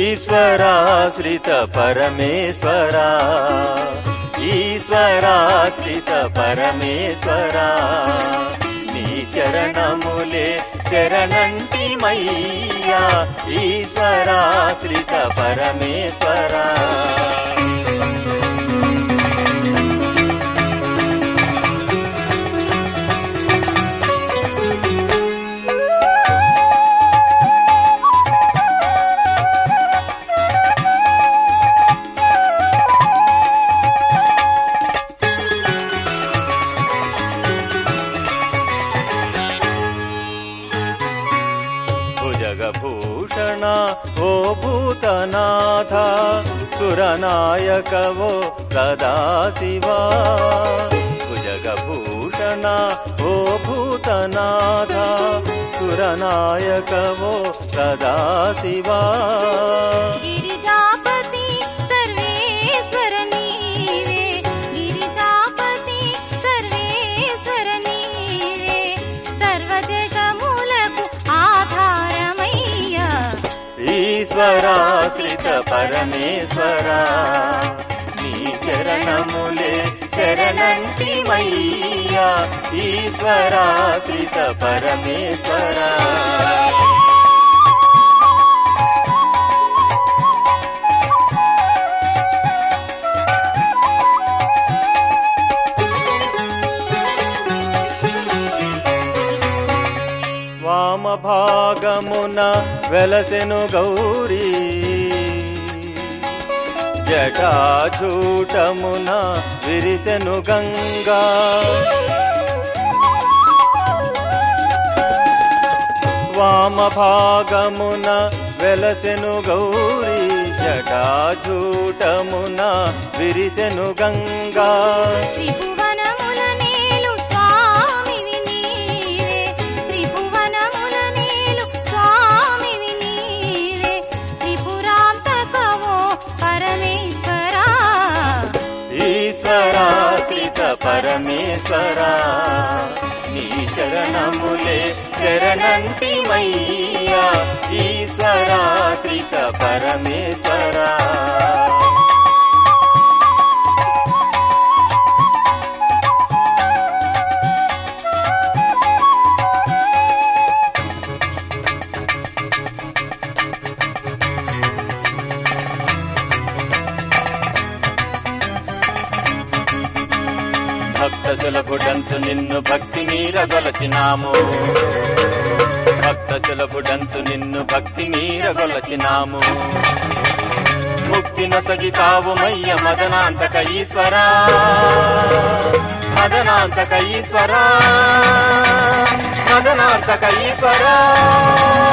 ఈశ్వరాశ్రిత పరమేశ్వరా ఈశ్వరాశ్రిత పరమేశ్వరా నీ చరణములే చరణంటిమయ్యా ఈశ్వరాశ్రిత పరమేశ్వరా భుజగభూషణ ఓ భూతనాథ సురనాయకవో సదాశివా భుజగభూషణ ఓ భూతనాథ సురనాయకవో సదాశివా గిరిజాపతి సర్వేశ్వర నీవే గిరిజాపతి సర్వేశ్వర నీవే సర్వజగములకు ఆధారమయ్యా ఈశ్వరాశ్రిత పరమేశ్వరా నీ చరణములే శరణంటిమయ్యా ఈశ్వరాశ్రిత పరమేశ్వరా వామభాగమున వెలసెను గౌరీ జటాజూటమున విరిసెను గంగా వామభాగమున వెలసెను గౌరీ జటాజూటమున విరిసెను గంగా త్రిభువనముల నేలు స్వామివి నీవే త్రిభువనముల నేలు స్వామివి నీవే త్రిపురాంతకవో పరమేశ్వరా ఈశ్వరాశ్రిత పరమేశ్వరా నీ చరణములే శరణంటిమయ్యా ఈశ్వరాశ్రిత పరమేశ్వరా భక్త సులభుడంచు నిన్ను భక్తి మీరగొలచినాము భక్త సులభుడంచు నిన్ను భక్తి మీరగొలచినాము ముక్తి నొసగితావు మయ్య మదనాంతక ఈశ్వరా మదనాంతక ఈశ్వరా మదనాంతక ఈశ్వరా